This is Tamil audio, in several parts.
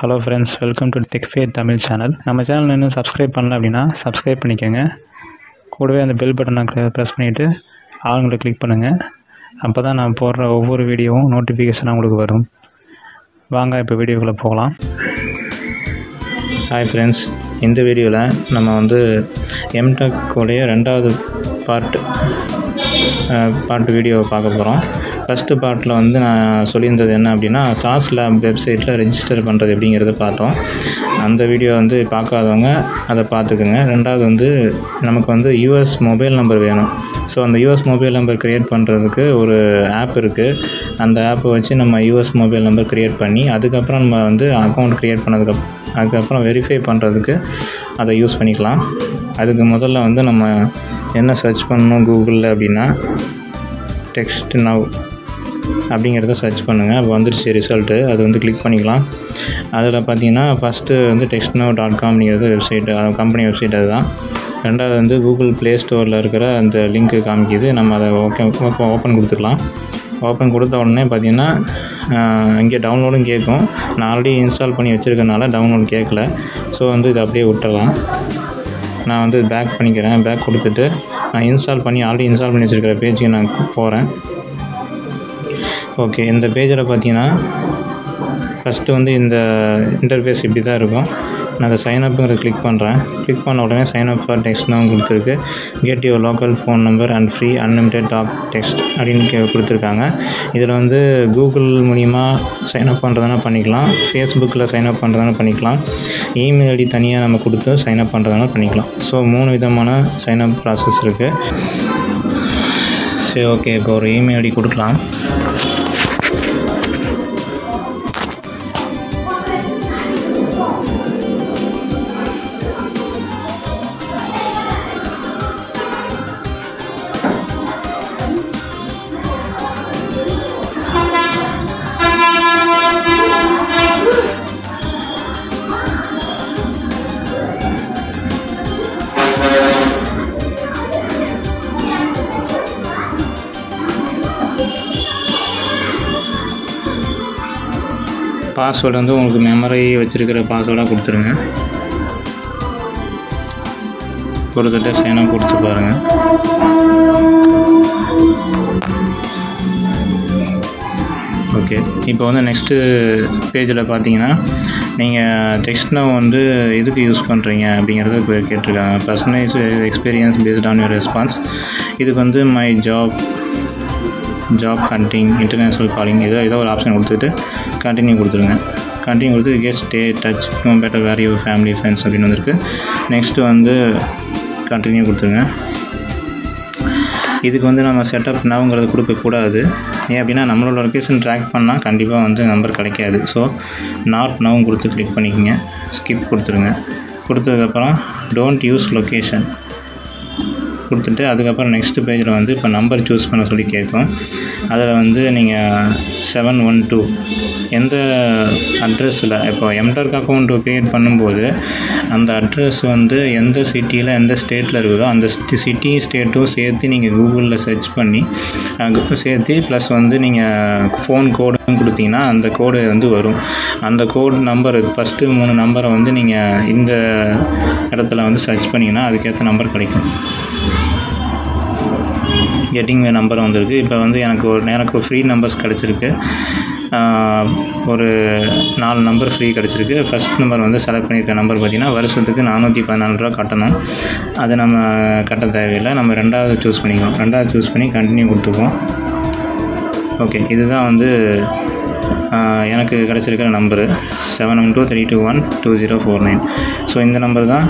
hello friends welcome to Techfay Tamil channel நம்ம சேனல் இன்னும் சப்ஸ்கிரைப் பண்ணல அப்படின்னா சப்ஸ்கிரைப் பண்ணிக்கோங்க கூடவே அந்த பெல் பட்டனை ப்ரெஸ் பண்ணிவிட்டு ஆளுங்களை கிளிக் பண்ணுங்கள் அப்போ தான் நான் போடுற ஒவ்வொரு வீடியோவும் நோட்டிஃபிகேஷனாக உங்களுக்கு வரும் வாங்க இப்போ வீடியோக்குள்ளே போகலாம் ஹாய் ஃப்ரெண்ட்ஸ் இந்த வீடியோவில் நம்ம வந்து எம்டெக் உடைய ரெண்டாவது பார்ட் பார்ட் வீடியோவை பார்க்க போகிறோம் ஃபஸ்ட்டு பார்ட்டில் வந்து நான் சொல்லியிருந்தது என்ன அப்படின்னா சாஸ் லேப் வெப்சைட்டில் ரெஜிஸ்டர் பண்ணுறது எப்படிங்கிறத பார்த்தோம் அந்த வீடியோ வந்து பார்க்காதவங்க அதை பார்த்துக்குங்க ரெண்டாவது வந்து நமக்கு வந்து யூஎஸ் மொபைல் நம்பர் வேணும் ஸோ அந்த யூஎஸ் மொபைல் நம்பர் க்ரியேட் பண்ணுறதுக்கு ஒரு ஆப் இருக்குது அந்த ஆப்பை வச்சு நம்ம யூஎஸ் மொபைல் நம்பர் க்ரியேட் பண்ணி அதுக்கப்புறம் நம்ம வந்து அக்கௌண்ட் க்ரியேட் பண்ணதுக்கு அதுக்கப்புறம் வெரிஃபை பண்ணுறதுக்கு அதை யூஸ் பண்ணிக்கலாம் அதுக்கு முதல்ல வந்து நம்ம என்ன சர்ச் பண்ணணும் கூகுளில் அப்படின்னா டெக்ஸ்ட் நவ் அப்படிங்கிறத சர்ச் பண்ணுங்கள் அப்போ வந்துருச்சு ரிசல்ட்டு அது வந்து கிளிக் பண்ணிக்கலாம் அதில் பார்த்தீங்கன்னா ஃபஸ்ட்டு வந்து டெக்ஸ்ட் நவ் டாட் காம்ங்கிறது வெப்சைட் கம்பெனி வெப்சைட் அதுதான் ரெண்டாவது வந்து கூகுள் ப்ளே ஸ்டோரில் இருக்கிற அந்த லிங்க்கு காமிக்குது நம்ம அதை ஓகே ஓப்பன் கொடுத்துக்கலாம் ஓப்பன் கொடுத்த உடனே பார்த்தீங்கன்னா இங்கே டவுன்லோடும் கேட்கும் நான் ஆல்ரெடி இன்ஸ்டால் பண்ணி வச்சுருக்கனால டவுன்லோட் கேட்கல ஸோ வந்து இதை அப்படியே விட்டுறலாம் நான் வந்து பேக் பண்ணிக்கிறேன் பேக் கொடுத்துட்டு நான் இன்ஸ்டால் பண்ணி ஆல்ரெடி இன்ஸ்டால் பண்ணி வச்சுருக்கிற பேஜுக்கு நான் போகிறேன் ஓகே இந்த பேஜில் பார்த்தீங்கன்னா ஃபஸ்ட்டு வந்து இந்த இன்டர்ஃபேஸ் இப்படி தான் இருக்கும் நான் அதை சைன் அப்புங்கிறத கிளிக் பண்ணுறேன் கிளிக் பண்ண உடனே சைன் அப் ஃபார் டெக்ஸ்ட்னு கொடுத்துருக்கு get your local phone number and free unlimited talk text அப்படின்னு கே கொடுத்துருக்காங்க இதில் வந்து கூகுள் மூலிமா சைன் அப் பண்ணுறதுனா பண்ணிக்கலாம் ஃபேஸ்புக்கில் சைன் அப் பண்ணுறதுனா பண்ணிக்கலாம் இமெயில் ஐடி தனியாக நம்ம கொடுத்து சைன் அப் பண்ணுறதுனா பண்ணிக்கலாம் ஸோ மூணு விதமான சைன் அப் ப்ராசஸ் இருக்குது சரி ஓகே இப்போ ஒரு இமெயில் ஐடி கொடுக்கலாம் பாஸ்வேர்டு வந்து உங்களுக்கு மெமரி வச்சுருக்கிற பாஸ்வேர்டாக கொடுத்துருங்க கொடுத்துட்டு சைனாக கொடுத்து பாருங்கள் ஓகே இப்போ வந்து நெக்ஸ்ட்டு பேஜில் பார்த்தீங்கன்னா நீங்கள் டெக்ஸ்ட்னா வந்து எதுக்கு யூஸ் பண்ணுறீங்க அப்படிங்கிறத இப்போ கேட்டிருக்காங்க personalise experience based on your response இதுக்கு வந்து my job job hunting international calling ஏதோ ஏதோ ஒரு ஆப்ஷன் கொடுத்துட்டு கண்டினியூ கொடுத்துருங்க கண்டினியூ கொடுத்து get stay touch know better where your family friends அப்படின்னு வந்திருக்கு நெக்ஸ்ட்டு வந்து கண்டினியூ கொடுத்துருங்க இதுக்கு வந்து நம்ம செட்டப் நவுங்கிறது கொடுக்கக்கூடாது ஏன் அப்படின்னா நம்மளோட லொக்கேஷன் ட்ராக் பண்ணால் கண்டிப்பாக வந்து நம்பர் கிடைக்காது ஸோ நாட் நவும் கொடுத்து கிளிக் பண்ணிக்கோங்க ஸ்கிப் கொடுத்துருங்க கொடுத்ததுக்கப்புறம் டோன்ட் யூஸ் லொக்கேஷன் கொடுத்துட்டு அதுக்கப்புறம் நெக்ஸ்ட்டு பேஜில் வந்து இப்போ நம்பர் சூஸ் பண்ண சொல்லி கேட்கும் அதில் வந்து நீங்கள் செவன் ஒன் டூ எந்த அட்ரஸில் இப்போ எம்டர்க் அக்கௌண்ட் க்ரியேட் பண்ணும்போது அந்த அட்ரஸ் வந்து எந்த சிட்டியில் எந்த ஸ்டேட்டில் இருக்குதோ அந்த சிட்டி ஸ்டேட்டும் சேர்த்து நீங்கள் கூகுளில் சர்ச் பண்ணி சேர்த்து ப்ளஸ் வந்து நீங்கள் ஃபோன் கோடும் கொடுத்தீங்கன்னா அந்த கோடு வந்து வரும் அந்த கோடு நம்பர் ஃபஸ்ட்டு மூணு நம்பரை வந்து நீங்கள் இந்த இடத்துல வந்து சர்ச் பண்ணிங்கன்னா அதுக்கேற்ற நம்பர் கிடைக்கும் கெட்டிங் நம்பர் வந்திருக்கு இப்போ வந்து எனக்கு ஒரு எனக்கு ஃப்ரீ நம்பர்ஸ் கிடச்சிருக்கு ஒரு நாலு நம்பர் ஃப்ரீ கிடச்சிருக்கு ஃபஸ்ட் நம்பர் வந்து செலக்ட் பண்ணியிருக்க நம்பர் பார்த்திங்கன்னா வருஷத்துக்கு நானூற்றி பதினாலு ரூபா கட்டணும் அது நம்ம கட்ட தேவையில்லை நம்ம ரெண்டாவது சூஸ் பண்ணிக்குவோம் ரெண்டாவது சூஸ் பண்ணி கண்டினியூ கொடுத்துக்குவோம் ஓகே இதுதான் வந்து எனக்கு கிடச்சிருக்கிற number seven one two three two one two zero four nine so இந்த நம்பர் தான்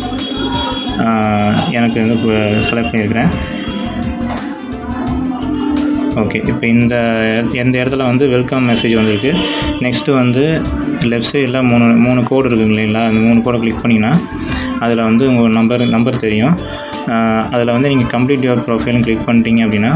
எனக்கு வந்து செலக்ட் பண்ணியிருக்கிறேன் ஓகே இப்போ இந்த எந்த இடத்துல வந்து வெல்கம் மெசேஜ் வந்திருக்கு நெக்ஸ்ட்டு வந்து லெஃப்ட் சைடில் மூணு மூணு கோடு இருக்குங்க இல்லைங்களா அந்த மூணு கோடை கிளிக் பண்ணிங்கன்னா அதில் வந்து உங்கள் நம்பர் நம்பர் தெரியும் அதில் வந்து நீங்கள் கம்ப்ளீட் யுவர் ப்ரொஃபைல்னு கிளிக் பண்ணிட்டீங்க அப்படின்னா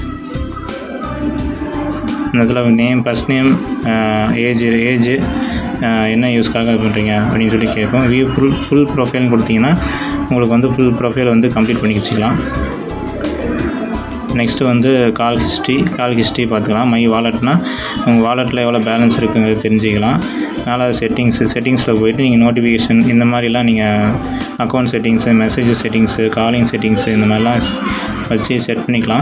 இந்த இடத்துல name first name age age என்ன யூஸ்க்காக இது பண்ணுறீங்க அப்படின்னு சொல்லி கேட்கும் வியூ ஃபுல் ஃபுல் ப்ரொஃபைல்னு கொடுத்தீங்கன்னா உங்களுக்கு வந்து ஃபுல் ப்ரொஃபைல் வந்து கம்ப்ளீட் பண்ணி வச்சுக்கலாம் நெக்ஸ்ட்டு வந்து கால் ஹிஸ்ட்ரி கால் ஹிஸ்ட்ரி பார்த்துக்கலாம் மை வாலெட்னா உங்கள் வாலெட்டில் எவ்வளோ பேலன்ஸ் இருக்குங்கிறது தெரிஞ்சுக்கலாம் நாலாவது செட்டிங்ஸு செட்டிங்ஸில் போயிட்டு நீங்கள் நோட்டிஃபிகேஷன் இந்த மாதிரிலாம் நீங்கள் account settings message settings calling settings இந்த மாதிரிலாம் வச்சு செட் பண்ணிக்கலாம்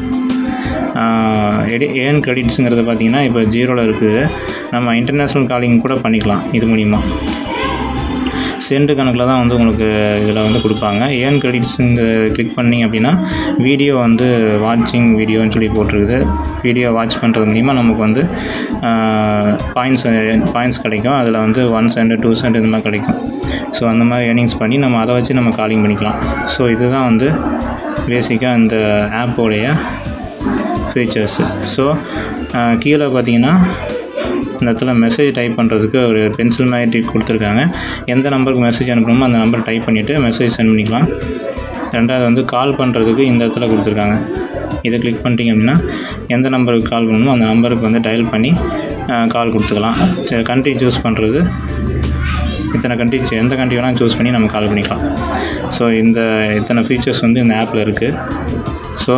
எடி ஏன் கிரெடிட்ஸுங்கிறது பார்த்தீங்கன்னா இப்போ ஜீரோவில் இருக்குது நம்ம இன்டர்நேஷ்னல் காலிங் கூட பண்ணிக்கலாம் இது மூலிமா சென்ட் கணக்கில் தான் வந்து உங்களுக்கு இதில் வந்து கொடுப்பாங்க ஏன் கிரெடிட்ஸுங்க கிளிக் பண்ணிங்க அப்படின்னா வீடியோ வந்து வாட்சிங் வீடியோன்னு சொல்லி போட்டிருக்குது வீடியோ வாட்ச் பண்ணுறது மூலிமா நமக்கு வந்து பாயிண்ட்ஸ் பாயிண்ட்ஸ் கிடைக்கும் அதில் வந்து ஒன் சென்ட் டூ சென்ட் இந்த மாதிரி கிடைக்கும் ஸோ அந்த மாதிரி ஏர்னிங்ஸ் பண்ணி நம்ம அதை வச்சு நம்ம காலிங் பண்ணிக்கலாம் ஸோ இதுதான் வந்து பேசிக்காக இந்த ஆப்போடைய ஃபீச்சர்ஸு ஸோ கீழே பார்த்தீங்கன்னா இந்த இடத்துல மெசேஜ் டைப் பண்ணுறதுக்கு ஒரு பென்சில் மாதிரி கொடுத்துருக்காங்க எந்த நம்பருக்கு மெசேஜ் அனுப்பணுமோ அந்த நம்பர் டைப் பண்ணிவிட்டு மெசேஜ் சென்ட் பண்ணிக்கலாம் ரெண்டாவது வந்து கால் பண்ணுறதுக்கு இந்த இடத்துல கொடுத்துருக்காங்க இதை கிளிக் பண்ணிட்டீங்க அப்படின்னா எந்த நம்பருக்கு கால் பண்ணணுமோ அந்த நம்பருக்கு வந்து டயல் பண்ணி கால் கொடுத்துக்கலாம் கண்ட்ரி சூஸ் பண்ணுறது இத்தனை கண்ட்ரி எந்த கண்ட்ரி வேணால் சூஸ் பண்ணி நம்ம கால் பண்ணிக்கலாம் ஸோ இந்த இத்தனை ஃபீச்சர்ஸ் வந்து இந்த ஆப்பில் இருக்குது ஸோ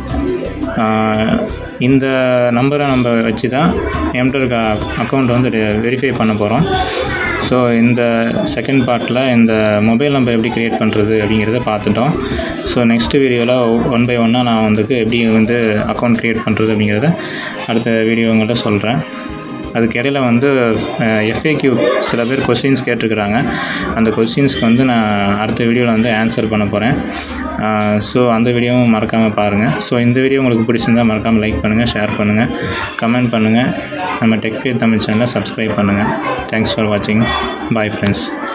இந்த நம்பரை நம்ம வச்சு தான் எம்டர் அக்கௌண்ட் வந்து வெரிஃபை பண்ண போகிறோம் ஸோ இந்த செகண்ட் பார்ட்டில் இந்த மொபைல் நம்பர் எப்படி க்ரியேட் பண்ணுறது அப்படிங்கிறத பார்த்துட்டோம் ஸோ நெக்ஸ்ட் வீடியோவில் ஒன் பை ஒன்னாக நான் வந்துக்கு எப்படி வந்து அக்கௌண்ட் க்ரியேட் பண்ணுறது அப்படிங்கிறத அடுத்த வீடியோங்கள்ட்ட சொல்கிறேன் அதுக்கு இடையில வந்து எஃப்ஏக்யூ சில பேர் கொஸ்டின்ஸ் கேட்டிருக்கிறாங்க அந்த கொஸ்டின்ஸ்க்கு வந்து நான் அடுத்த வீடியோவில் வந்து ஆன்சர் பண்ண போகிறேன் ஸோ அந்த வீடியோவும் மறக்காமல் பாருங்கள் ஸோ இந்த வீடியோ உங்களுக்கு பிடிச்சிருந்தால் மறக்காமல் லைக் பண்ணுங்கள் ஷேர் பண்ணுங்கள் கமெண்ட் பண்ணுங்கள் நம்ம டெக்ஃபியர் தமிழ் சேனலை சப்ஸ்கிரைப் பண்ணுங்கள் தேங்க்ஸ் ஃபார் வாட்சிங் பாய் ஃப்ரெண்ட்ஸ்